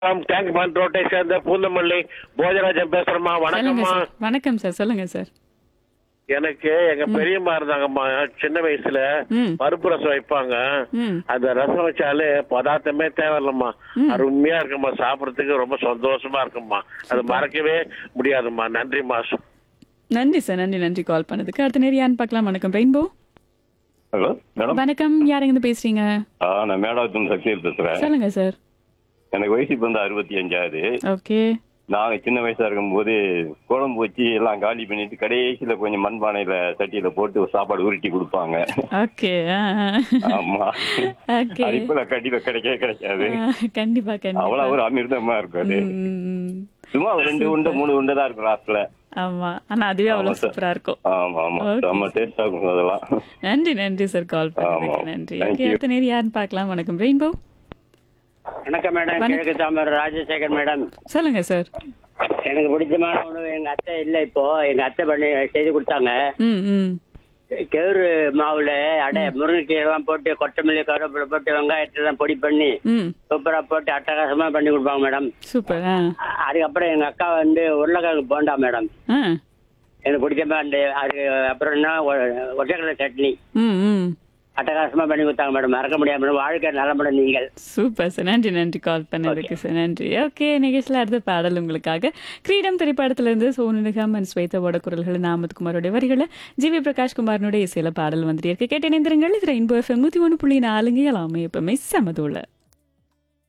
Tank fund ரோட்டை சேர்ந்த பூந்தமல்லி போஜராஜன் பேசுறேம்மா சொல்லுங்க வணக்கம்மா சார் வணக்கம் சார் சொல்லுங்க சார் எனக்கு எங்க பெரியம்மா இருந்தாங்கம்மா சின்ன வயசுல ம். பருப்பு ரசம் வைப்பாங்க ம் அந்த ரசம் வச்சாலே பதார்த்தமே தேவையில்லம்மா அருமையா இருக்கும்மா சாப்பிடறதுக்கு ரொம்ப சந்தோஷமா இருக்கும்மா அது மறக்கவே முடியாதும்மா நன்றிம்மா நன்றி சார் நன்றி நன்றி கால் பண்ணதுக்கு அடுத்த நேரம் யாருன்னு பார்க்கலாம் வணக்கம் ரெயின்போ ஹலோ மேடம் வணக்கம் யார் எங்க பேசுறீங்க ஆ நான் மேடாவத்தம் சக்தியில் பேசுறேன் சொல்லுங்க சார் எனக்கு வயசு இப்போ வந்து அறுபத்தி அஞ்சாவது ஓகே நாங்க சின்ன வயசா இருக்கும்போது குழம்பு வச்சு எல்லாம் காலி பண்ணிட்டு கடைசியில கொஞ்சம் மண்பானையில சட்டியில போட்டு சாப்பாடு உருட்டி கொடுப்பாங்க ஓகே ஆமா ஓகே அது இப்ப கண்டிப்பா கிடைக்கவே கிடைக்காது கண்டிப்பா கண்டிப்பா அவ்வளவு ஒரு அமிர்தமா இருக்கும் அது ம், சும்மா ஒரு ரெண்டு உண்டை மூணு உண்டை தான் இருக்கும் லாஸ்ட்ல ஆமா ஆனா அதுவே ஆமா அவ்வளவு சார். சூப்பரா இருக்கும் ஆமா ஆமா Okay. செம்ம டேஸ்டா இருக்கும் அதெல்லாம் நன்றி நன்றி சார் கால் பண்ணதுக்கு ஆமா. நன்றி Thank ஓகே you. அடுத்த நேரம் யாருன்னு பார்க்கலாம் வணக்கம் ரெயின்போ வணக்கம் மேடம் வணக்கம். கிழக்கு தாமர் ராஜசேகர் மேடம் சொல்லுங்க சார் எனக்கு பிடிச்சமான உணவு எங்க அத்தை இல்ல இப்போ எங்க அத்தை பண்ணி செய்து கொடுத்தாங்க ம் ம் கெவுரு மாவுல அடை முருங்கைக்கீரை எல்லாம் போட்டு கொத்தமல்லி கருவேப்பிலை போட்டு வெங்காயத்தை எல்லாம் பொடி பண்ணி ம் சூப்பரா போட்டு அட்டகாசமா பண்ணி கொடுப்பாங்க மேடம் சூப்பர் ஆ அ- அதுக்கப்புறம் எங்க அக்கா வந்து உருளைக்கிழங்கு போண்டா மேடம் ஆ எனக்கு பிடிச்ச அந்த அது அப்புறம் என்ன ஒ- ஒற்றைக்கடலை சட்னி ம் ம் அட்டகாசமா பண்ணி கொடுத்தாங்க மேடம் மறக்க முடியாது மேடம் வாழ்க்கை நலமுடன் நீங்கள் சூப்பர் சார் நன்றி நன்றி கால் பண்ணதுக்கு சார் நன்றி ஓகே நிகழ்ச்சியில் அடுத்த பாடல் உங்களுக்காக கிரீடம் திரைப்படத்திலிருந்து சோனு நிகாம் அண்ட் ஸ்வேதாவோட குரல்கள் நாமத்குமாரோட வரிகளை ஜி வி பிரகாஷ் குமாரனுடைய இசையில பாடல் வந்துட்டு இருக்கு கேட்டு இணைந்திருங்கள் இது ரெயின்போ எஃப்எம் நூற்றி ஒன்று புள்ளி நாலுங்க எல்லாமே எப்பவுமே சமதோல